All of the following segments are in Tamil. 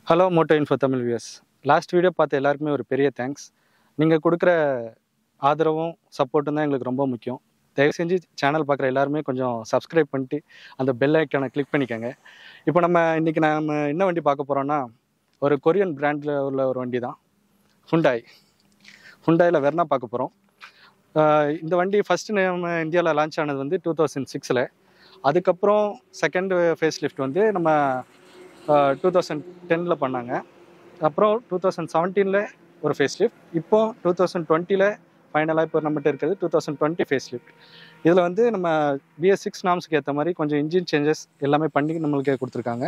Hello Moto info Tamil views last video பார்த்த எல்லாருக்குமே ஒரு பெரிய தேங்க்ஸ் நீங்கள் கொடுக்குற ஆதரவும் சப்போர்ட்டும் தான் எங்களுக்கு ரொம்ப முக்கியம் தயவு செஞ்சு சேனல் பார்க்குற எல்லாருமே கொஞ்சம் சப்ஸ்கிரைப் பண்ணிட்டு அந்த பெல் ஐக்கானை கிளிக் பண்ணிக்கோங்க இப்போ நம்ம இன்றைக்கி நம்ம என்ன வண்டி பார்க்க போகிறோன்னா ஒரு கொரியன் பிராண்டில் உள்ள ஒரு வண்டி தான் ஹுண்டாய் ஹுண்டாயில் வெர்னா பார்க்க போகிறோம் இந்த வண்டி ஃபஸ்ட்டு நம்ம இந்தியாவில் லான்ச் ஆனது வந்து டூ தௌசண்ட் சிக்ஸில் அதுக்கப்புறம் செகண்ட் ஃபேஸ் லிஃப்ட் வந்து நம்ம டூ தௌசண்ட் டெனில் பண்ணாங்க அப்புறம் டூ தௌசண்ட் செவன்டீனில் ஒரு ஃபேஸ் லிஃப்ட் இப்போ டூ தௌசண்ட் டுவெண்ட்டியில் ஃபைனலாக இப்போ நம்மகிட்ட இருக்கிறது two thousand twenty face lift இதில் வந்து நம்ம பிஎஸ் சிக்ஸ் நாம்ஸ்க்கு ஏற்ற மாதிரி கொஞ்சம் இன்ஜின் சேஞ்சஸ் எல்லாமே பண்ணி நம்மளுக்கு கொடுத்துருக்காங்க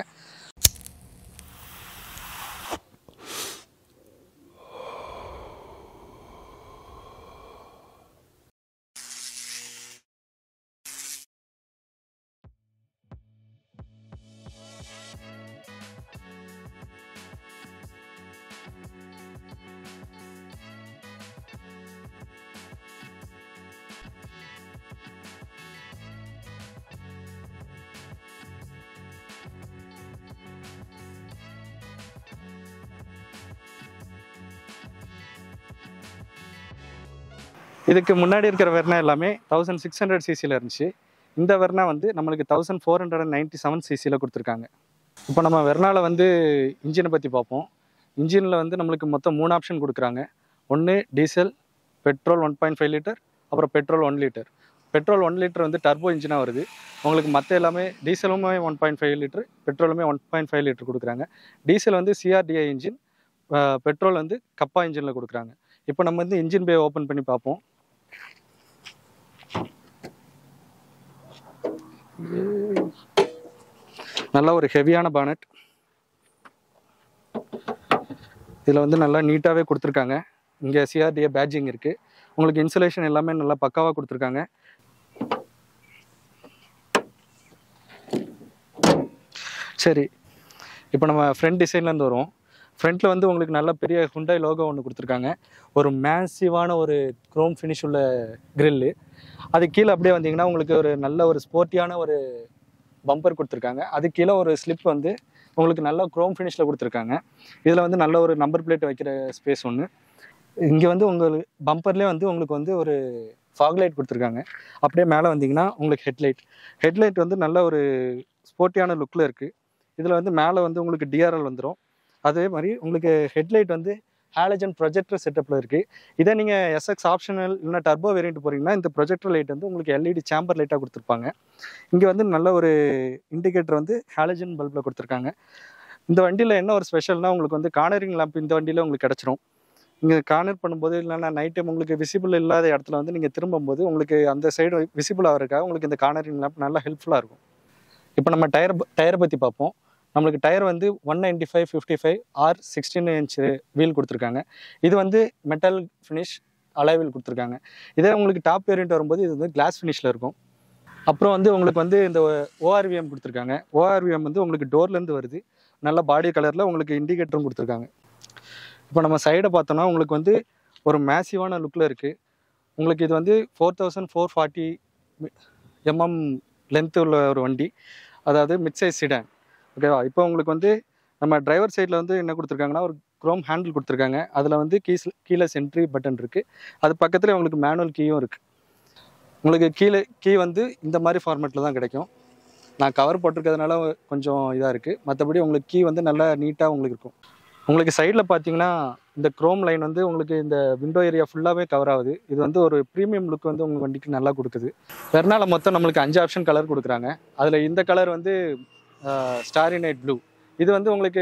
இதுக்கு முன்னாடி இருக்கிற வெர்னா எல்லாமே தௌசண்ட் சிக்ஸ் ஹண்ட்ரட் சிசியில் இருந்துச்சு இந்த வெர்னா வந்து நம்மளுக்கு thousand four hundred and ninety seven சிசியில் கொடுத்துருக்காங்க இப்போ நம்ம வெர்னாவில் வந்து இன்ஜினை பற்றி பார்ப்போம் இன்ஜினில் வந்து நம்மளுக்கு மொத்தம் மூணு ஆப்ஷன் கொடுக்குறாங்க ஒன்று diesel petrol one point five litre அப்புறம் petrol one litre petrol one litre வந்து டர்போ இன்ஜினாக வருது உங்களுக்கு மற்ற எல்லாமே டீசலுமே ஒன் பாயிண்ட் ஃபைவ் லிட்டர் பெட்ரோலுமே ஒன் பாயிண்ட் ஃபைவ் லிட்டர் கொடுக்குறாங்க டீசல் வந்து சிஆர்டிஐ இன்ஜின் பெட்ரோல் வந்து கப்பா இன்ஜினில் கொடுக்குறாங்க இப்போ நம்ம வந்து இன்ஜின் பே ஓப்பன் பண்ணி பார்ப்போம் நல்ல ஒரு ஹெவியான பானட் இதில் வந்து நல்லா நீட்டாகவே கொடுத்துருக்காங்க இங்கே சிஆர்டிஏ பேட்ஜிங் இருக்குது உங்களுக்கு இன்சுலேஷன் எல்லாமே நல்லா பக்காவாக கொடுத்துருக்காங்க சரி இப்போ நம்ம ஃப்ரண்ட் டிசைன்லேருந்து வருவோம் ஃப்ரண்ட்டில் வந்து உங்களுக்கு நல்ல பெரிய ஹுண்டாய் லோகோ ஒன்று கொடுத்துருக்காங்க ஒரு மேசிவான ஒரு க்ரோம் ஃபினிஷ் உள்ள கிரில்லு அது கீழே அப்படியே வந்தீங்கன்னா உங்களுக்கு ஒரு நல்ல ஒரு ஸ்போர்ட்டியான ஒரு பம்பர் கொடுத்துருக்காங்க அது கீழே ஒரு ஸ்லிப் வந்து உங்களுக்கு நல்ல க்ரோம் ஃபினிஷில் கொடுத்துருக்காங்க இதில் வந்து நல்ல ஒரு நம்பர் பிளேட் வைக்கிற ஸ்பேஸ் ஒன்று இங்கே வந்து உங்களுக்கு பம்பர்லேயே வந்து உங்களுக்கு வந்து ஒரு ஃபாக் லைட் கொடுத்துருக்காங்க அப்படியே மேலே வந்தீங்கன்னா உங்களுக்கு ஹெட்லைட் ஹெட்லைட் வந்து நல்ல ஒரு ஸ்போர்ட்டியான லுக்கில் இருக்குது இதில் வந்து மேலே வந்து உங்களுக்கு டிஆர்எல் வந்துடும் அதே மாதிரி உங்களுக்கு ஹெட்லைட் வந்து ஹாலஜன் ப்ரொஜெக்டர் செட்டப்பில் இருக்குது இதே நீங்கள் எஸ்எக்ஸ் ஆப்ஷனல் இல்லைனா டர்போ வேரியண்ட் போகிறீங்கன்னா இந்த ப்ரொஜெக்டர் லைட் வந்து உங்களுக்கு எல்இடி சேம்பர் லைட்டாக கொடுத்துருப்பாங்க இங்கே வந்து நல்ல ஒரு இண்டிகேட்டர் வந்து ஹாலஜன் பல்பில் கொடுத்துருக்காங்க இந்த வண்டியில் என்ன ஒரு ஸ்பெஷல்னால் உங்களுக்கு வந்து கார்னரிங் லேம்ப் இந்த வண்டியில் உங்களுக்கு கிடச்சிரும் இங்கே கார்னர் பண்ணும்போது இல்லைன்னா நைட் டைம் உங்களுக்கு விசிபிள் இல்லாத இடத்துல வந்து நீங்கள் திரும்பும்போது உங்களுக்கு அந்த சைடு விசிபிள் ஆகிறதுக்காக உங்களுக்கு இந்த கார்னரிங் லேம்ப் நல்லா ஹெல்ப்ஃபுல்லாக இருக்கும் இப்போ நம்ம டயர் டயரை பற்றி பார்ப்போம் நம்மளுக்கு டயர் வந்து one ninety five fifty five R sixteen inch wheel கொடுத்துருக்காங்க இது வந்து மெட்டல் ஃபினிஷ் அலைவில் கொடுத்துருக்காங்க இதே உங்களுக்கு டாப் வேரியண்ட் வரும்போது இது வந்து கிளாஸ் ஃபினிஷில் இருக்கும் அப்புறம் வந்து உங்களுக்கு வந்து இந்த ஓஆர்விஎம் கொடுத்துருக்காங்க ஓஆர்விஎம் வந்து உங்களுக்கு டோர்லேருந்து வருது நல்ல பாடி கலரில் உங்களுக்கு இண்டிகேட்டரும் கொடுத்துருக்காங்க இப்போ நம்ம சைடை பார்த்தோம்னா உங்களுக்கு வந்து ஒரு மேசிவான லுக்கில் இருக்குது உங்களுக்கு இது வந்து four thousand four forty mm length உள்ள ஒரு வண்டி அதாவது மிட் சைஸ் சிடான் ஓகேவா இப்போ உங்களுக்கு வந்து நம்ம டிரைவர் சைடில் வந்து என்ன கொடுத்துருக்காங்கன்னா ஒரு க்ரோம் ஹேண்டில் கொடுத்துருக்காங்க அதில் வந்து கீஸ் கீழே சென்ட்ரி பட்டன் இருக்குது அது பக்கத்தில் உங்களுக்கு மேனுவல் கீயும் இருக்குது உங்களுக்கு கீழே கீ வந்து இந்த மாதிரி ஃபார்மேட்டில் தான் கிடைக்கும் நான் கவர் போட்டிருக்கிறதுனால கொஞ்சம் இதாக இருக்குது மற்றபடி உங்களுக்கு கீ வந்து நல்லா நீட்டாக உங்களுக்கு இருக்கும் உங்களுக்கு சைடில் பார்த்தீங்கன்னா இந்த க்ரோம் லைன் வந்து உங்களுக்கு இந்த விண்டோ ஏரியா ஃபுல்லாகவே கவர் ஆகுது இது வந்து ஒரு ப்ரீமியம் லுக் வந்து உங்கள் வண்டிக்கு நல்லா கொடுக்குது வெர்னால மொத்தம் நம்மளுக்கு அஞ்சு ஆப்ஷன் கலர் கொடுக்குறாங்க அதில் இந்த கலர் வந்து ஸ்டாரி நைட் ப்ளூ இது வந்து உங்களுக்கு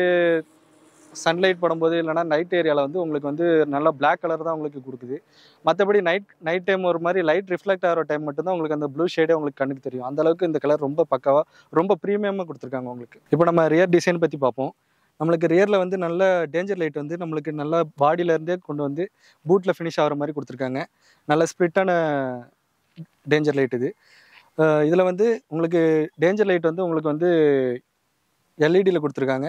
சன்லைட் படும்போது இல்லைனா நைட் ஏரியாவில் வந்து உங்களுக்கு வந்து நல்லா பிளாக் கலர் தான் உங்களுக்கு கொடுக்குது மற்றபடி நைட் நைட் டைம் ஒரு மாதிரி லைட் ரிஃப்ளெக்ட் ஆகிற டைம் மட்டும்தான் உங்களுக்கு அந்த ப்ளூ ஷேடே உங்களுக்கு கண்ணுக்கு தெரியும் அந்த அளவுக்கு இந்த கலர் ரொம்ப பக்காவாக ரொம்ப ப்ரீமியமாக கொடுத்துருக்காங்க உங்களுக்கு இப்போ நம்ம ரியர் டிசைன் பற்றி பார்ப்போம் நம்மளுக்கு ரியரில் வந்து நல்ல டேஞ்சர் லைட் வந்து நம்மளுக்கு நல்லா பாடியிலேருந்தே கொண்டு வந்து பூட்டில் ஃபினிஷ் ஆகிற மாதிரி கொடுத்துருக்காங்க நல்ல ஸ்ப்ளிட்டான டேஞ்சர் லைட் இது இதில் வந்து உங்களுக்கு டேஞ்சர் லைட் வந்து உங்களுக்கு வந்து எல்இடியில் கொடுத்துருக்காங்க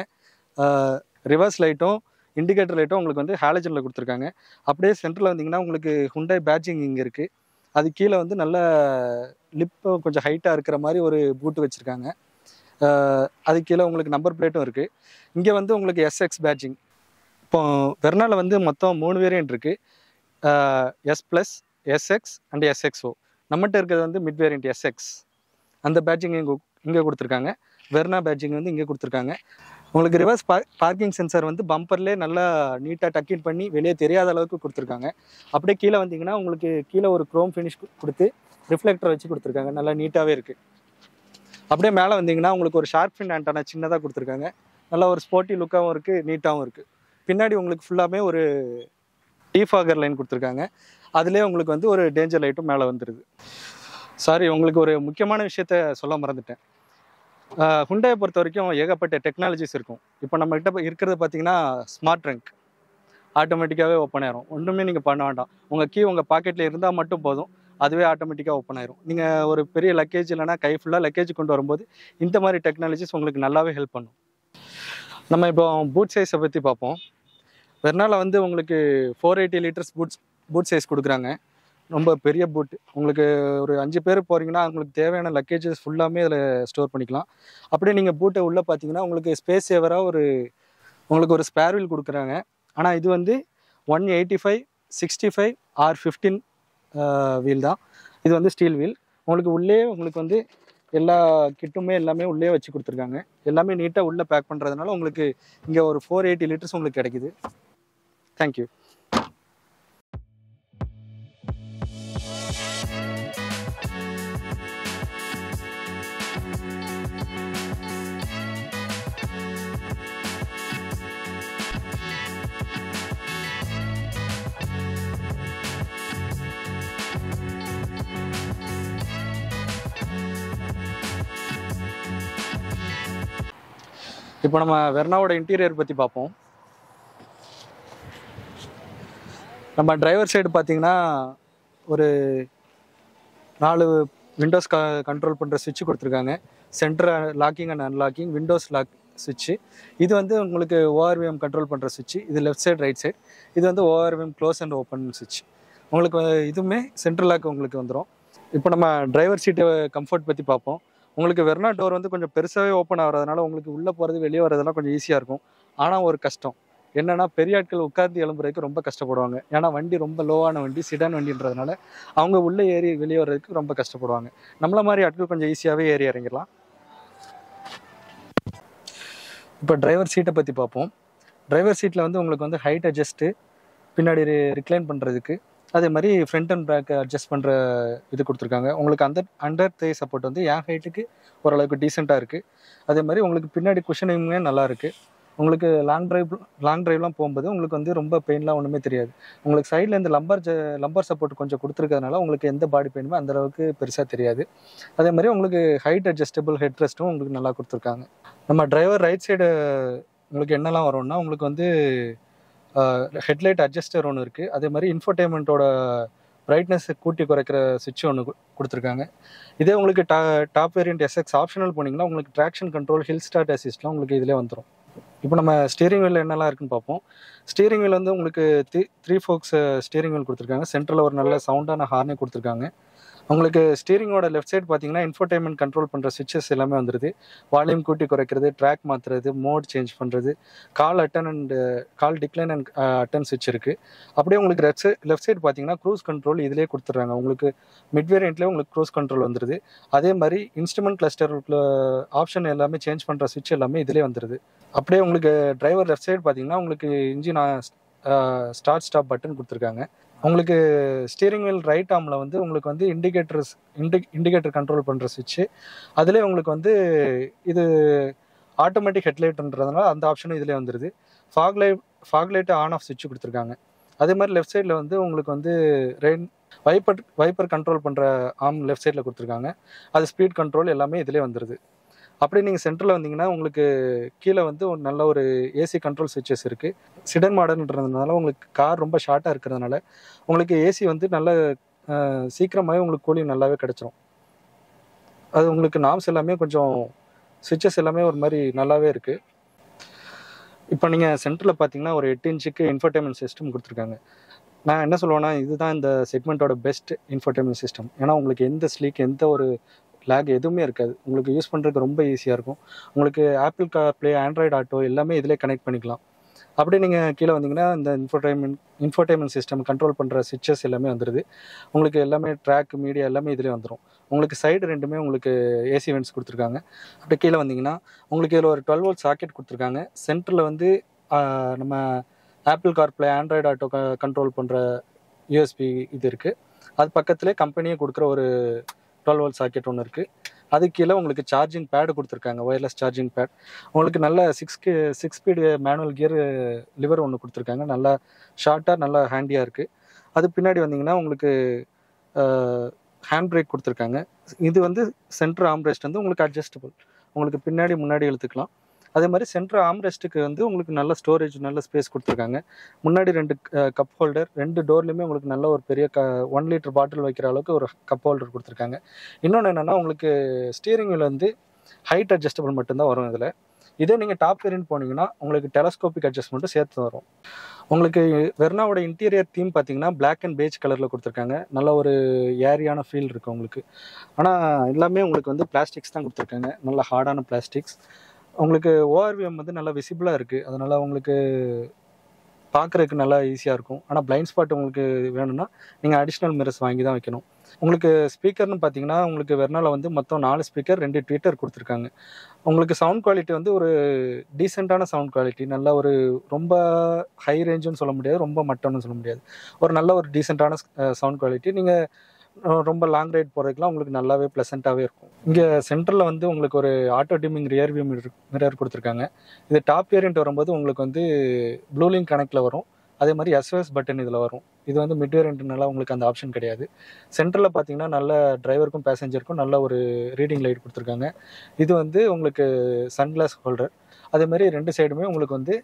ரிவர்ஸ் லைட்டும் இண்டிகேட்டர் லைட்டும் உங்களுக்கு வந்து ஹாலஜனில் கொடுத்துருக்காங்க அப்படியே சென்டரில் வந்தீங்கன்னா உங்களுக்கு ஹுண்டாய் பேட்சிங் இங்கே இருக்குது அது கீழே வந்து நல்ல லிப்பு கொஞ்சம் ஹைட்டாக இருக்கிற மாதிரி ஒரு பூட்டு வச்சுருக்காங்க அது கீழே உங்களுக்கு நம்பர் பிளேட்டும் இருக்குது இங்கே வந்து உங்களுக்கு எஸ்எக்ஸ் பேட்சிங் இப்போ வெர்னால வந்து மொத்தம் மூணு வேரியன்ட் இருக்குது S plus SX and SXO நம்மகிட்ட இருக்கிறது வந்து மிட் வேரியன்ட் எஸ்எக்ஸ் அந்த பேட்சிங் இங்கே இங்கே கொடுத்துருக்காங்க வெர்னா பேட்சிங் வந்து இங்கே கொடுத்துருக்காங்க உங்களுக்கு ரிவர்ஸ் பா பார்க்கிங் சென்சார் வந்து பம்பர்லேயே நல்லா நீட்டாக டக்கின் பண்ணி வெளியே தெரியாத அளவுக்கு கொடுத்துருக்காங்க அப்படியே கீழே வந்தீங்கன்னா உங்களுக்கு கீழே ஒரு க்ரோம் ஃபினிஷ் கொடுத்து ரிஃப்ளெக்டர் வச்சு கொடுத்துருக்காங்க நல்லா நீட்டாகவே இருக்குது அப்படியே மேலே வந்தீங்கன்னா உங்களுக்கு ஒரு ஷார்ப் ஃபின் ஆண்டானா சின்னதாக கொடுத்துருக்காங்க நல்லா ஒரு ஸ்போர்ட்டி லுக்காகவும் இருக்குது நீட்டாகவும் இருக்குது பின்னாடி உங்களுக்கு ஃபுல்லாமே ஒரு டீஃபாகர் லைன் கொடுத்துருக்காங்க அதுலேயே உங்களுக்கு வந்து ஒரு டேஞ்சர் லைட்டும் மேலே வந்துடுது சாரி உங்களுக்கு ஒரு முக்கியமான விஷயத்த சொல்ல மறந்துட்டேன் ஹுண்டாயை பொறுத்த வரைக்கும் ஏகப்பட்ட டெக்னாலஜிஸ் இருக்கும் இப்போ நம்மகிட்ட இருக்கிறது பார்த்தீங்கன்னா ஸ்மார்ட் ட்ரங்க் ஆட்டோமேட்டிக்காகவே ஓப்பன் ஆயிரும் ஒன்றுமே நீங்கள் பண்ண வேண்டாம் உங்கள் கீ உங்கள் பாக்கெட்டில் இருந்தால் மட்டும் போதும் அதுவே ஆட்டோமேட்டிக்காக ஓப்பன் ஆயிரும் நீங்கள் ஒரு பெரிய லக்கேஜ் இல்லைனா கை ஃபுல்லாக லக்கேஜ் கொண்டு வரும்போது இந்த மாதிரி டெக்னாலஜிஸ் உங்களுக்கு நல்லாவே ஹெல்ப் பண்ணும் நம்ம இப்போ பூட் சைஸை பற்றி பார்ப்போம் வெர்னால வந்து உங்களுக்கு four eighty litres boots boot size கொடுக்குறாங்க ரொம்ப பெரிய பூட் உங்களுக்கு ஒரு அஞ்சு பேர் போகிறீங்கன்னா உங்களுக்கு தேவையான லக்கேஜஸ் ஃபுல்லாமே அதில் ஸ்டோர் பண்ணிக்கலாம் அப்படியே நீங்கள் பூட்டை உள்ளே பார்த்தீங்கன்னா உங்களுக்கு ஸ்பேஸ் சேவராக ஒரு உங்களுக்கு ஒரு ஸ்பேர் வீல் கொடுக்குறாங்க ஆனால் இது வந்து one eighty five sixty five R fifteen wheel தான் இது வந்து ஸ்டீல் வீல் உங்களுக்கு உள்ளே உங்களுக்கு வந்து எல்லா கிட்டுமே எல்லாமே உள்ளே வச்சு கொடுத்துருக்காங்க எல்லாமே நீட்டாக உள்ளே பேக் பண்ணுறதுனால உங்களுக்கு இங்கே ஒரு ஃபோர் எயிட்டி லிட்டர்ஸ் உங்களுக்கு கிடைக்குது தேங்க்யூ இப்போ நம்ம வெர்னாவோட இன்டீரியர் பற்றி பார்ப்போம் நம்ம டிரைவர் சைடு பார்த்தீங்கன்னா ஒரு நாலு விண்டோஸ் க கண்ட்ரோல் பண்ணுற சுவிட்ச் கொடுத்துருக்காங்க centre locking and unlocking windows lock சுவிட்சு இது வந்து உங்களுக்கு ஓஆர்விஎம் கண்ட்ரோல் பண்ணுற சுவிட்ச் இது லெஃப்ட் சைடு ரைட் சைடு இது வந்து ஓஆர்விஎம் க்ளோஸ் அண்ட் ஓப்பன் சுவிட்ச் உங்களுக்கு இதுவுமே சென்ட்ரல் லாக் உங்களுக்கு வந்துடும் இப்போ நம்ம டிரைவர் சீட்டு கம்ஃபர்ட் பற்றி பார்ப்போம் உங்களுக்கு வெர்னா டோர் வந்து கொஞ்சம் பெருசாகவே ஓப்பன் ஆகிறதுனால உங்களுக்கு உள்ளே போகிறது வெளியே வரதெல்லாம் கொஞ்சம் ஈஸியாக இருக்கும் ஆனால் ஒரு கஷ்டம் என்னன்னா பெரிய ஆட்கள் உட்கார்ந்து எழும்புறதுக்கு ரொம்ப கஷ்டப்படுவாங்க ஏன்னா வண்டி ரொம்ப லோவான வண்டி சிடான் வண்டின்றதுனால அவங்க உள்ளே ஏறி வெளியே வர்றதுக்கு ரொம்ப கஷ்டப்படுவாங்க நம்மள மாதிரி ஆட்கள் கொஞ்சம் ஈஸியாகவே ஏறி இறங்கிடலாம் இப்போ டிரைவர் சீட்டை பற்றி பார்ப்போம் டிரைவர் சீட்டில் வந்து உங்களுக்கு வந்து ஹைட் அட்ஜஸ்ட்டு பின்னாடி ரிக்ளைன் பண்ணுறதுக்கு அதே மாதிரி ஃப்ரண்ட் அண்ட் பேக் அட்ஜஸ்ட் பண்ணுற இது கொடுத்துருக்காங்க உங்களுக்கு அந்த அண்டர் தே சப்போர்ட் வந்து என் ஹைட்டுக்கு ஓரளவுக்கு டீசெண்டாக இருக்குது அதே மாதிரி உங்களுக்கு பின்னாடி குஷனிங்குமே நல்லா இருக்குது உங்களுக்கு லாங் டிரைவ் லாங் டிரைவ்லாம் போகும்போது உங்களுக்கு வந்து ரொம்ப பெயின்லாம் ஒன்றுமே தெரியாது உங்களுக்கு சைடில் இந்த லம்பர் ஜ லம்பர் சப்போர்ட் கொஞ்சம் கொடுத்துருக்கறதுனால உங்களுக்கு எந்த பாடி பெயினுமே அந்த அளவுக்கு பெருசாக தெரியாது அதே மாதிரி உங்களுக்கு ஹைட் அட்ஜஸ்டபிள் ஹெட் ரெஸ்ட்டும் உங்களுக்கு நல்லா கொடுத்துருக்காங்க நம்ம டிரைவர் ரைட் சைடு உங்களுக்கு என்னெல்லாம் வரும்னா உங்களுக்கு வந்து ஹெட்லைட் அட்ஜஸ்டர் ஒன்று இருக்குது அதே மாதிரி இன்ஃபர்டைன்மெண்ட்டோட பிரைட்னஸ் கூட்டி குறைக்கிற சுவிட்ச் ஒன்று கொடுத்துருக்காங்க இதே உங்களுக்கு டா டாப் வேரியன்ட் எஸ்எக்ஸ் ஆப்ஷனல் போனீங்கன்னா உங்களுக்கு ட்ராக்ஷன் கண்ட்ரோல் ஹில் ஸ்டார்ட் அசிஸ்ட்லாம் உங்களுக்கு இதிலே வந்துடும் இப்போ நம்ம ஸ்டீரிங் வீல் என்னெல்லாம் இருக்குன்னு பார்ப்போம் ஸ்டீரிங் வீல் வந்து உங்களுக்கு three three spokes steering wheel கொடுத்துருக்காங்க சென்டரில் ஒரு நல்ல சவுண்டான ஹார்னே கொடுத்துருக்காங்க உங்களுக்கு ஸ்டீரிங்கோட லெஃப்ட் சைடு பார்த்தீங்கன்னா இன்ஃபர்டைன்மெண்ட் கண்ட்ரோல் பண்ணுற சுவிச்சஸ் எல்லாமே வந்துருது வால்யூம் கூட்டி குறைக்கிறது ட்ராக் மாற்றுறது மோட் சேஞ்ச் பண்ணுறது call attend and call decline and attend சுவிட்ச் இருக்குது அப்படியே உங்களுக்கு லெஃப்ட் சைட் லெஃப்ட் சைடு பார்த்தீங்கன்னா க்ரூஸ் கண்ட்ரோல் இதிலே கொடுத்துட்றாங்க உங்களுக்கு மிட் வேரியண்ட்லேயே உங்களுக்கு க்ரூஸ் கண்ட்ரோல் வந்துருது அதே மாதிரி இன்ஸ்ட்ருமெண்ட் கிளஸ்டர் ஆப்ஷன் எல்லாமே சேஞ்ச் பண்ணுற சுவிட்ச் எல்லாமே இதிலே வந்துருது அப்படியே உங்களுக்கு டிரைவர் லெஃப்ட் சைடு பார்த்தீங்கன்னா உங்களுக்கு இன்ஜின் ஸ்டார்ட் ஸ்டாப் பட்டன் கொடுத்துருக்காங்க உங்களுக்கு ஸ்டீரிங் வீல் ரைட் ஆர்மில் வந்து உங்களுக்கு வந்து இண்டிகேட்டர்ஸ் இண்டி இண்டிகேட்டர் கண்ட்ரோல் பண்ணுற சுவிட்சு அதிலே உங்களுக்கு வந்து இது ஆட்டோமேட்டிக் ஹெட்லைட்ன்றதுனால அந்த ஆப்ஷனும் இதிலே வந்துடுது fog light fog light on off சுவிட்ச் கொடுத்துருக்காங்க அதே மாதிரி லெஃப்ட் சைடில் வந்து உங்களுக்கு வந்து ரெயின் வைப்பர் வைப்பர் கண்ட்ரோல் பண்ணுற ஆர்ம் லெஃப்ட் சைடில் கொடுத்துருக்காங்க அது ஸ்பீட் கண்ட்ரோல் எல்லாமே இதிலே வந்துடுது அப்படியே நீங்கள் சென்டரில் வந்தீங்கன்னா உங்களுக்கு கீழே வந்து ஒரு நல்ல ஒரு ஏசி கண்ட்ரோல் சுவிச்சஸ் இருக்குது சிடன் மாடல்ன்றதுனால உங்களுக்கு கார் ரொம்ப ஷார்ட்டாக இருக்கிறதுனால உங்களுக்கு ஏசி வந்து நல்ல சீக்கிரமாகவே உங்களுக்கு கூலிங் நல்லாவே கிடச்சிரும் அது உங்களுக்கு நாம்ஸ் எல்லாமே கொஞ்சம் சுவிச்சஸ் எல்லாமே ஒரு மாதிரி நல்லாவே இருக்குது இப்போ நீங்கள் சென்டரில் பார்த்தீங்கன்னா ஒரு எட்டு இன்ச்சுக்கு இன்ஃபர்டைன்மெண்ட் சிஸ்டம் கொடுத்துருக்காங்க நான் என்ன சொல்லுவேன்னா இதுதான் இந்த செக்மெண்ட்டோட பெஸ்ட் இன்ஃபர்டைன்மெண்ட் சிஸ்டம் ஏன்னா உங்களுக்கு எந்த ஸ்லீக் எந்த ஒரு லேக் எதுவுமே இருக்காது உங்களுக்கு யூஸ் பண்ணுறதுக்கு ரொம்ப ஈஸியாக இருக்கும் உங்களுக்கு Apple car play Android auto எல்லாமே இதிலே கனெக்ட் பண்ணிக்கலாம் அப்படியே நீங்கள் கீழே வந்தீங்கன்னா இந்த இன்ஃபோடைன்மெண்ட் இன்ஃபோடைன்மெண்ட் சிஸ்டம் கண்ட்ரோல் பண்ணுற சுவிட்சஸ் எல்லாமே வந்துடுது உங்களுக்கு எல்லாமே ட்ராக் மீடியா எல்லாமே இதிலே வந்துடும் உங்களுக்கு சைடு ரெண்டுமே உங்களுக்கு ஏசி வென்ட்ஸ் கொடுத்துருக்காங்க அப்படி கீழே வந்தீங்கன்னா உங்களுக்கு இதில் ஒரு டுவெல் வோல்ட் சாக்கெட் கொடுத்துருக்காங்க சென்டரில் வந்து ஆஹ், நம்ம Apple CarPlay Android Auto control பண்ணுற யூஎஸ்பி இது இருக்குது அது பக்கத்துலேயே கம்பெனியே கொடுக்குற ஒரு டுவெல் வோல்ட் சாக்கெட் ஒன்று இருக்குது அது கீழே உங்களுக்கு சார்ஜிங் பேடு கொடுத்துருக்காங்க ஒயர்லெஸ் சார்ஜிங் பேட் உங்களுக்கு நல்ல six six speed manual gear lever ஒன்று கொடுத்துருக்காங்க நல்லா ஷார்ட்டாக நல்லா ஹேண்டியாக இருக்குது அது பின்னாடி வந்தீங்கன்னா உங்களுக்கு ஹேண்ட் பிரேக் கொடுத்துருக்காங்க இது வந்து சென்டர் ஆம்ரெஸ்ட் வந்து உங்களுக்கு அட்ஜஸ்டபிள் உங்களுக்கு பின்னாடி முன்னாடி இழுத்துக்கலாம் அதே மாதிரி சென்டர் ஆம்ரெஸ்ட்டுக்கு வந்து உங்களுக்கு நல்ல ஸ்டோரேஜ் நல்ல ஸ்பேஸ் கொடுத்துருக்காங்க முன்னாடி ரெண்டு கப் ஹோல்டர் ரெண்டு டோர்லையுமே உங்களுக்கு நல்ல ஒரு பெரிய க ஒன் லிட்டர் பாட்டில் வைக்கிற அளவுக்கு ஒரு கப் ஹோல்டர் கொடுத்துருக்காங்க இன்னொன்று என்னென்னா உங்களுக்கு ஸ்டீரிங் வீல் வந்து ஹைட் அட்ஜஸ்டபிள் மட்டும்தான் வரும் இதில் இதே நீங்கள் டாப் வேரியன்ட் போனீங்கன்னா உங்களுக்கு டெலஸ்கோபிக் அட்ஜஸ்ட்மெண்ட்டும் சேர்த்து வரும் உங்களுக்கு வெர்னாவோட இன்டீரியர் தீம் பார்த்தீங்கன்னா பிளாக் அண்ட் பேஜ் கலரில் கொடுத்துருக்காங்க நல்ல ஒரு ஏரியான ஃபீல் இருக்குது உங்களுக்கு ஆனால் எல்லாமே உங்களுக்கு வந்து பிளாஸ்டிக்ஸ் தான் கொடுத்துருக்காங்க நல்ல ஹார்டான பிளாஸ்டிக்ஸ் உங்களுக்கு ஓஆர்விஎம் வந்து நல்லா விசிபிளாக இருக்குது அதனால் உங்களுக்கு பார்க்குறதுக்கு நல்லா ஈஸியாக இருக்கும் ஆனால் பிளைண்ட் ஸ்பாட் உங்களுக்கு வேணும்னா நீங்கள் அடிஷ்னல் மிரர்ஸ் வாங்கி தான் வைக்கணும் உங்களுக்கு ஸ்பீக்கர்னு பார்த்தீங்கன்னா உங்களுக்கு வெர்னால வந்து மொத்தம் நாலு ஸ்பீக்கர் ரெண்டு ட்விட்டர் கொடுத்துருக்காங்க உங்களுக்கு சவுண்ட் குவாலிட்டி வந்து ஒரு டீசெண்டான சவுண்ட் குவாலிட்டி நல்ல ஒரு ரொம்ப ஹை ரேஞ்சுன்னு சொல்ல முடியாது ரொம்ப மட்டம்னு சொல்ல முடியாது ஒரு நல்ல ஒரு டீசெண்டான சவுண்ட் குவாலிட்டி நீங்கள் ரொம்ப லாங் ரைட் போகிறதுக்குலாம் உங்களுக்கு நல்லாவே ப்ளசண்ட்டாகவே இருக்கும் இங்கே சென்டரில் வந்து உங்களுக்கு ஒரு auto dimming rear view mirror கொடுத்துருக்காங்க இது டாப் வேரியன்ட் வரும்போது உங்களுக்கு வந்து ப்ளூலிங் கனெக்டில் வரும் அதே மாதிரி எஸ்ஓஎஸ் பட்டன் இதில் வரும் இது வந்து மிட் வேரியன்ட்னால உங்களுக்கு அந்த ஆப்ஷன் கிடையாது சென்டரில் பார்த்தீங்கன்னா நல்ல டிரைவருக்கும் பேசஞ்சருக்கும் நல்ல ஒரு ரீடிங் லைட் கொடுத்துருக்காங்க இது வந்து உங்களுக்கு சன்கிளாஸ் ஹோல்டர் அதே மாதிரி ரெண்டு சைடுமே உங்களுக்கு வந்து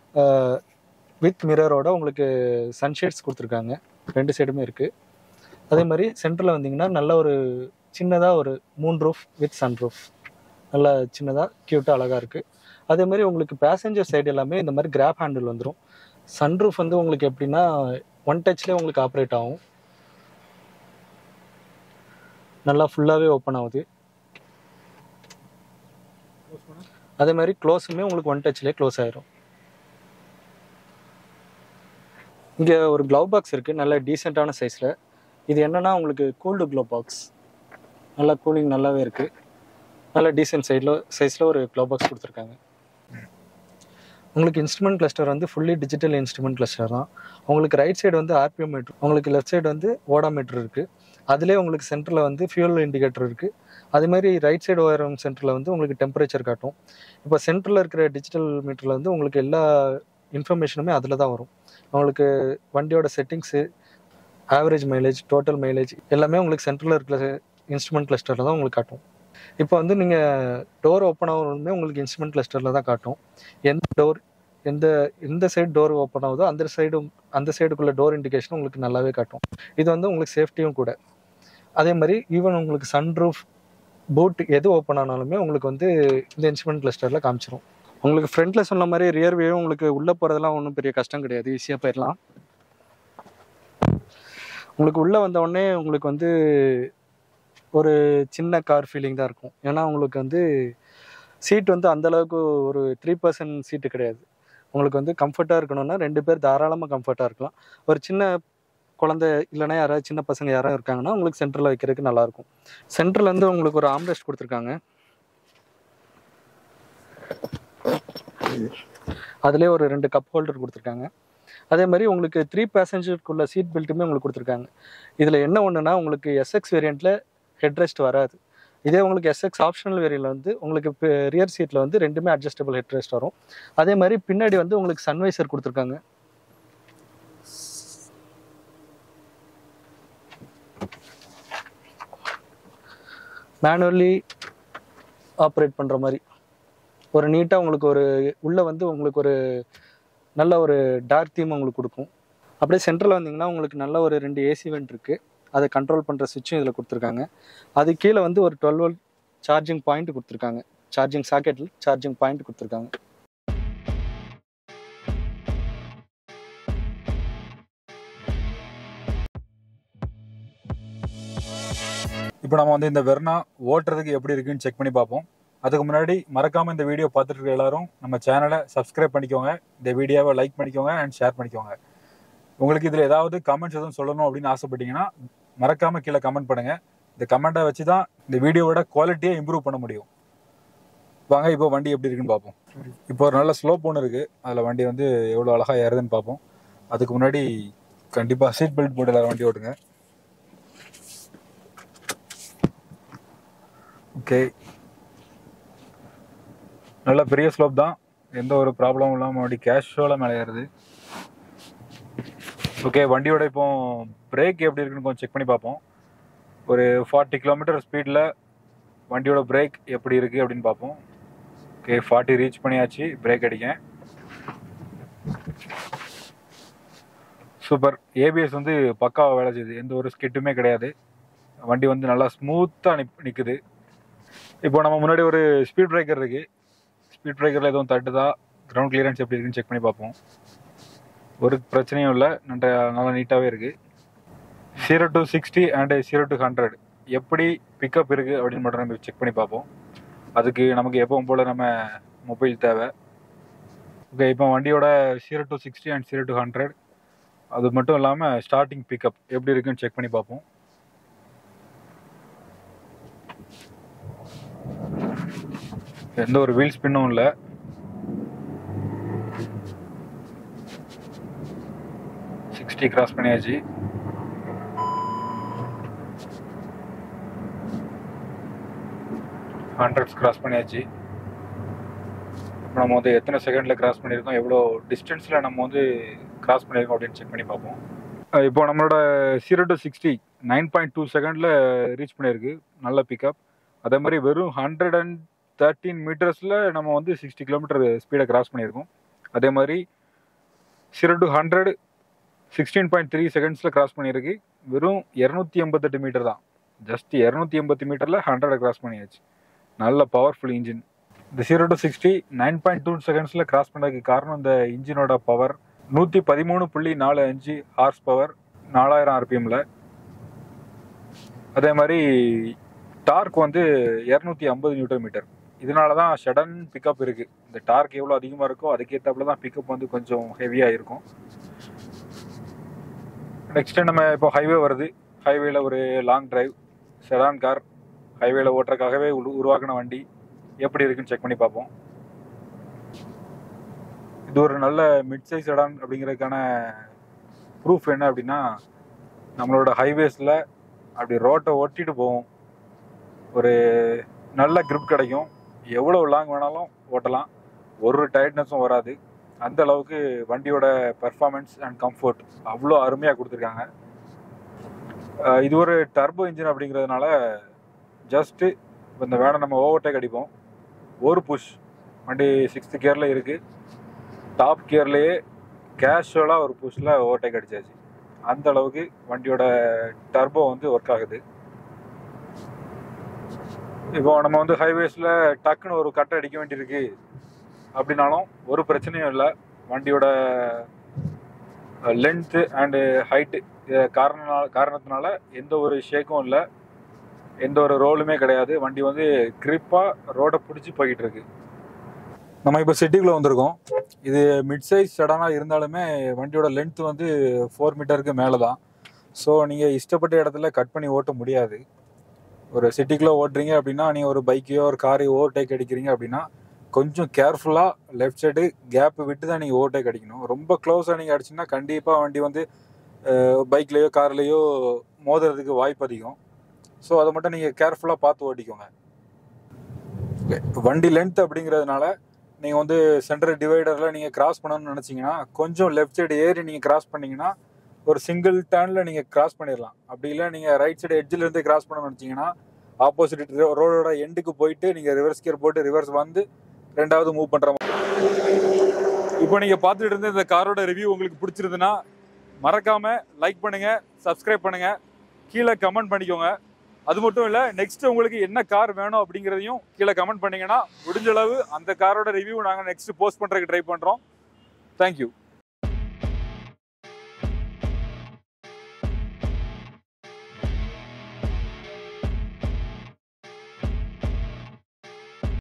வித் மிரரோட உங்களுக்கு சன்ஷேட்ஸ் கொடுத்துருக்காங்க ரெண்டு சைடுமே இருக்குது அதே மாதிரி சென்டரில் வந்தீங்கன்னா நல்ல ஒரு சின்னதாக ஒரு moon roof with sun roof நல்லா சின்னதாக க்யூட்டாக அழகாக இருக்குது அதே மாதிரி உங்களுக்கு பேசஞ்சர் சைடு எல்லாமே இந்த மாதிரி கிராப் ஹேண்டில் வந்துடும் சன் ரூஃப் வந்து உங்களுக்கு எப்படின்னா ஒன் டச்லேயே உங்களுக்கு ஆப்ரேட் ஆகும் நல்லா ஃபுல்லாகவே ஓப்பன் ஆகுது அதே மாதிரி க்ளோஸுமே உங்களுக்கு ஒன் டச்லேயே க்ளோஸ் ஆயிரும் இங்கே ஒரு க்ளவ் பாக்ஸ் இருக்குது நல்ல டீசெண்டான சைஸில் இது என்னன்னா உங்களுக்கு கூல்டு க்ளோ பாக்ஸ் நல்லா கூலிங் நல்லாவே இருக்குது நல்ல டீசென்ட் சைடில் சைஸில் ஒரு க்ளோ பாக்ஸ் கொடுத்துருக்காங்க உங்களுக்கு இன்ஸ்ட்ருமெண்ட் கிளஸ்டர் வந்து ஃபுல்லி டிஜிட்டல் இன்ஸ்ட்ருமெண்ட் கிளஸ்டர் தான் உங்களுக்கு ரைட் சைடு வந்து ஆர்பிஎம் மீட்ரு உங்களுக்கு லெஃப்ட் சைடு வந்து ஓடாமீட்டர் இருக்குது அதிலே உங்களுக்கு சென்டரில் வந்து ஃபியூல் இண்டிகேட்டர் இருக்குது அதே மாதிரி ரைட் சைடு ஓரம் சென்டரில் வந்து உங்களுக்கு டெம்பரேச்சர் காட்டும் இப்போ சென்டரில் இருக்கிற டிஜிட்டல் மீட்டரில் வந்து உங்களுக்கு எல்லா இன்ஃபர்மேஷனுமே அதில் தான் வரும் உங்களுக்கு வண்டியோட settings average mileage total mileage எல்லாமே உங்களுக்கு சென்டரில் இருக்கிற இன்ஸ்ட்ருமெண்ட் கிளஸ்டரில் தான் உங்களுக்கு காட்டும் இப்போ வந்து நீங்கள் டோர் ஓப்பன் ஆகுறதுமே உங்களுக்கு இன்ஸ்ட்ருமெண்ட் கிளஸ்டரில் தான் காட்டும் எந்த டோர் எந்த எந்த சைடு டோர் ஓப்பன் ஆகுதோ அந்த சைடு அந்த சைடுக்குள்ள டோர் இண்டிகேஷன் உங்களுக்கு நல்லாவே காட்டும் இது வந்து உங்களுக்கு சேஃப்டியும் கூட அதே மாதிரி ஈவன் உங்களுக்கு சன் ரூஃப் போட் எது ஓப்பன் ஆனாலுமே உங்களுக்கு வந்து இந்த இன்ஸ்ட்ருமெண்ட் கிளஸ்டரில் காமிச்சிரும் உங்களுக்கு ஃப்ரண்ட்டில் சொன்ன மாதிரி ரியர் வியூ உங்களுக்கு உள்ளே போகிறதெல்லாம் ஒன்றும் பெரிய கஷ்டம் கிடையாது ஈஸியாக போயிடலாம் உங்களுக்கு உள்ளே வந்த உடனே உங்களுக்கு வந்து ஒரு சின்ன கார் ஃபீலிங் தான் இருக்கும் ஏன்னா உங்களுக்கு வந்து சீட் வந்து அந்த அளவுக்கு ஒரு த்ரீ பர்சன்ட் சீட்டு கிடையாது உங்களுக்கு வந்து கம்ஃபர்ட்டாக இருக்கணும்னா ரெண்டு பேர் தாராளமாக கம்ஃபர்ட்டாக இருக்கலாம் ஒரு சின்ன குழந்தை இல்லைன்னா யாராவது சின்ன பசங்க யாராவது இருக்காங்கன்னா உங்களுக்கு சென்டரில் வைக்கிறதுக்கு நல்லாயிருக்கும் சென்டரில் வந்து உங்களுக்கு ஒரு ஆம்ரெஸ்ட் கொடுத்துருக்காங்க அதுலேயே ஒரு ரெண்டு கப் ஹோல்டர் கொடுத்துருக்காங்க அதே மாதிரி உங்களுக்கு த்ரீ பேசஞ்சருக்குள்ள சீட் பெல்ட்டுமே உங்களுக்கு கொடுத்துருக்காங்க இதில் என்ன ஒன்றுனா உங்களுக்கு எஸ்எக்ஸ் வேரியண்ட்டில் ஹெட்ரெஸ்ட் வராது இதே உங்களுக்கு எஸ்எக்ஸ் ஆப்ஷனல் வேரியண்ட்ல வந்து உங்களுக்கு ரியர் சீட்டில் வந்து ரெண்டுமே அட்ஜஸ்டபிள் ஹெட்ரெஸ்ட் வரும் அதே மாதிரி பின்னாடி வந்து உங்களுக்கு சன்வைசர் கொடுத்துருக்காங்க மேனுவலி ஆப்ரேட் பண்ணுற மாதிரி ஒரு நீட்டாக உங்களுக்கு ஒரு உள்ளே வந்து உங்களுக்கு ஒரு நல்ல ஒரு டார்க் தீம் உங்களுக்கு கொடுக்கும் அப்படியே சென்டரில் வந்தீங்கன்னா உங்களுக்கு நல்ல ஒரு ரெண்டு ஏசி வெண்ட் இருக்குது அதை கண்ட்ரோல் பண்ணுற சுவிட்சும் இதில் கொடுத்துருக்காங்க அது கீழே வந்து ஒரு டுவெல் வோல்ட் சார்ஜிங் பாயிண்ட் கொடுத்துருக்காங்க சார்ஜிங் சாக்கெட்டில் சார்ஜிங் பாயிண்ட் கொடுத்துருக்காங்க இப்போ நம்ம வந்து இந்த வெர்னா ஓட்டுறதுக்கு எப்படி இருக்குன்னு செக் பண்ணி பார்ப்போம் அதுக்கு முன்னாடி மறக்காம இந்த வீடியோ பார்த்துட்டு இருக்க எல்லாரும் நம்ம சேனலை சப்ஸ்கிரைப் பண்ணிக்கோங்க இந்த வீடியோவை லைக் பண்ணிக்கோங்க அண்ட் ஷேர் பண்ணிக்கோங்க உங்களுக்கு இதில் ஏதாவது கமெண்ட்ஸ் எதுவும் சொல்லணும் அப்படின்னு ஆசைப்பட்டீங்கன்னா மறக்காம கீழே கமெண்ட் பண்ணுங்க இந்த கமெண்ட்டை வச்சு தான் இந்த வீடியோவோட குவாலிட்டியை இம்ப்ரூவ் பண்ண முடியும் வாங்க இப்போ வண்டி எப்படி இருக்குன்னு பார்ப்போம் இப்போ ஒரு நல்ல ஸ்லோப் ஒன்று இருக்குது அதில் வண்டி வந்து எவ்வளோ அழகாக ஏறுதுன்னு பார்ப்போம் அதுக்கு முன்னாடி கண்டிப்பாக சீட் பெல்ட் போட்டு எல்லாரும் வண்டி ஓட்டுங்க ஓகே நல்ல பெரிய ஸ்லோப் தான் எந்த ஒரு ப்ராப்ளமும் இல்லாமல் வண்டி கேஷுவலாக மேலே ஏறுது ஓகே வண்டியோட இப்போ பிரேக் எப்படி இருக்குன்னு கொஞ்சம் செக் பண்ணி பார்ப்போம் ஒரு ஃபார்ட்டி கிலோமீட்டர் ஸ்பீடில் வண்டியோட பிரேக் எப்படி இருக்குது அப்படின்னு பார்ப்போம் ஓகே ஃபார்ட்டி ரீச் பண்ணியாச்சு பிரேக் அடிக்க சூப்பர் ஏபிஎஸ் வந்து பக்காவாக வேலை செய்யுது எந்த ஒரு ஸ்கிட்டுமே கிடையாது வண்டி வந்து நல்லா ஸ்மூத்தாக நிப் நிற்குது இப்போ நம்ம முன்னாடி ஒரு ஸ்பீட் பிரேக்கர் இருக்குது ஸ்பீட் பிரேக்கரில் எதுவும் தட்டுதா கிரவுண்ட் கிளியரன்ஸ் எப்படி இருக்குன்னு செக் பண்ணி பார்ப்போம் ஒரு பிரச்சனையும் இல்லை நல்ல நல்லா நீட்டாகவே இருக்குது zero to sixty and zero to hundred எப்படி பிக்கப் இருக்குது அப்படின்னு மட்டும் நம்ம செக் பண்ணி பார்ப்போம் அதுக்கு நமக்கு எப்பவும் போல் நம்ம மொபைல் தேவை ஓகே இப்போ வண்டியோட zero to sixty and zero to hundred அது மட்டும் இல்லாமல் ஸ்டார்டிங் பிக்கப் எப்படி இருக்குன்னு செக் பண்ணி பார்ப்போம் எந்த ஒரு வீல் ஸ்பின்னும் இல்லை சிக்ஸ்டி கிராஸ் பண்ணியாச்சு ஹண்ட்ரட்ஸ் கிராஸ் பண்ணியாச்சு இப்போ நம்ம வந்து எத்தனை செகண்டில் கிராஸ் பண்ணியிருக்கோம் எவ்வளோ டிஸ்டன்ஸில் நம்ம வந்து கிராஸ் பண்ணியிருக்கோம் அப்படின்னு செக் பண்ணி பார்ப்போம் அஹ் இப்போ நம்மளோட zero to sixty nine point two செகண்டில் ரீச் பண்ணியிருக்கு நல்ல பிக்கப் அதே மாதிரி வெறும் ஹண்ட்ரட் அண்ட் தேர்ட்டீன் மீட்டர்ஸில் நம்ம வந்து சிக்ஸ்டி கிலோமீட்டர் ஸ்பீடை கிராஸ் பண்ணியிருக்கோம் அதே மாதிரி zero to hundred sixteen point three செகண்ட்ஸில் கிராஸ் பண்ணியிருக்கு வெறும் இரநூத்தி எண்பத்தெட்டு மீட்டர் தான் ஜஸ்ட் இரநூத்தி எண்பத்தி மீட்டரில் ஹண்ட்ரடை கிராஸ் பண்ணியாச்சு நல்ல பவர்ஃபுல் இன்ஜின் இந்த zero to sixty nine point two செகண்ட்ஸில் கிராஸ் பண்ணதுக்கு காரணம் இந்த இன்ஜினோட பவர் நூற்றி பதிமூணு புள்ளி நாலு அஞ்சு ஹார்ஸ் பவர் நாலாயிரம் ஆர்பிஎம்ல அதே மாதிரி டார்க் வந்து இரநூத்தி ஐம்பது நியூட்டன் மீட்டர் இதனால தான் ஷடன் பிக்கப் இருக்குது இந்த டார்க் எவ்வளோ அதிகமாக இருக்கோ அதுக்கேற்றாப்புல தான் பிக்கப் வந்து கொஞ்சம் ஹெவியாக இருக்கும் நெக்ஸ்ட் நம்ம இப்போ ஹைவே வருது ஹைவேல ஒரு லாங் டிரைவ் செடான் கார் ஹைவேல ஓட்டுறதுக்காகவே உரு- உருவாக்கின வண்டி எப்படி இருக்குன்னு செக் பண்ணி பார்ப்போம் இது ஒரு நல்ல மிட் சைஸ் செடான் அப்படிங்கிறதுக்கான ப்ரூஃப் என்ன அப்படின்னா நம்மளோட ஹைவேஸில் அப்படி ரோட்டை ஒட்டிட்டு போவோம் ஒரு நல்ல grip கிடைக்கும் எவ்வளோ லாங் வேணாலும் ஓட்டலாம் ஒரு டயர்ட்னஸும் வராது அந்த அளவுக்கு வண்டியோட பெர்ஃபார்மன்ஸ் அண்ட் கம்ஃபர்ட் அவ்வளோ அருமையாக கொடுத்துருக்காங்க அஹ் இது ஒரு டர்போ இன்ஜின் அப்படிங்கிறதுனால ஜஸ்ட்டு இப்போ இந்த வேனை நம்ம ஓவர்டேக் அடிப்போம் ஒரு புஷ் வண்டி சிக்ஸ்த் கியரில் இருக்குது டாப் கியர்லேயே கேஷுவலாக ஒரு புஷ்ஷில் ஓவர்டேக் அடிச்சாச்சு அந்த அளவுக்கு வண்டியோட டர்போ வந்து ஒர்க் ஆகுது இப்போ நம்ம வந்து ஹைவேஸில் டக்குன்னு ஒரு கட்டை அடிக்க வேண்டியிருக்கு அப்படின்னாலும் ஒரு பிரச்சனையும் இல்லை வண்டியோட லென்த்து அண்டு ஹைட்டு காரண காரணத்தினால எந்த ஒரு ஷேக்கும் இல்லை எந்த ஒரு ரோலுமே கிடையாது வண்டி வந்து கிரிப்பாக ரோடை பிடிச்சி போய்கிட்டு இருக்கு நம்ம இப்போ சிட்டிக்குள்ளே வந்திருக்கோம் இது மிட் சைஸ் சடனாக இருந்தாலுமே வண்டியோட லென்த் வந்து ஃபோர் மீட்டருக்கு மேலே தான் ஸோ நீங்கள் இஷ்டப்பட்ட இடத்துல கட் பண்ணி ஓட்ட முடியாது ஒரு சிட்டிக்குள்ளே ஓட்டுறீங்க அப்படின்னா நீங்கள் ஒரு பைக்கையோ ஒரு காரையோ ஓவர்டேக் அடிக்கிறீங்க அப்படின்னா கொஞ்சம் கேர்ஃபுல்லாக லெஃப்ட் சைடு கேப் விட்டு தான் நீங்கள் ஓவர்டேக் அடிக்கணும் ரொம்ப க்ளோஸாக நீங்கள் அடிச்சிங்கன்னா கண்டிப்பாக வண்டி வந்து பைக்லேயோ கார்லேயோ மோதுறதுக்கு வாய்ப்பு அதிகம் ஸோ அதை மட்டும் நீங்கள் கேர்ஃபுல்லாக பார்த்து ஓட்டிக்கோங்க Okay. வண்டி லென்த் அப்படிங்கிறதுனால நீங்கள் வந்து சென்டர் டிவைடரில் நீங்கள் கிராஸ் பண்ணணும்னு நினச்சிங்கன்னா கொஞ்சம் லெஃப்ட் சைடு ஏறி நீங்கள் கிராஸ் பண்ணீங்கன்னா ஒரு சிங்கிள் டேர்னில் நீங்கள் கிராஸ் பண்ணிடலாம் அப்படி இல்லை நீங்கள் ரைட் சைடு எட்ஜில் இருந்து கிராஸ் பண்ணணும்னு நினச்சிங்கன்னா ஆப்போசிட் ரோடோட எண்டுக்கு போயிட்டு நீங்கள் ரிவர்ஸ் கியர் போட்டு ரிவர்ஸ் வந்து ரெண்டாவது மூவ் பண்ணுற மாதிரி இப்போ நீங்கள் பார்த்துட்டு இருந்த இந்த காரோட ரிவ்யூ உங்களுக்கு பிடிச்சிருந்துன்னா மறக்காம லைக் பண்ணுங்க சப்ஸ்கிரைப் பண்ணுங்க கீழே கமெண்ட் பண்ணிக்கோங்க அது மட்டும் இல்லை நெக்ஸ்ட் உங்களுக்கு என்ன கார் வேணும் அப்படிங்கிறதையும் கீழே கமெண்ட் பண்ணீங்கன்னா முடிஞ்ச அளவு அந்த காரோட ரிவ்யூ நாங்கள் நெக்ஸ்ட் போஸ்ட் பண்ணுறதுக்கு ட்ரை பண்ணுறோம் தேங்க்யூ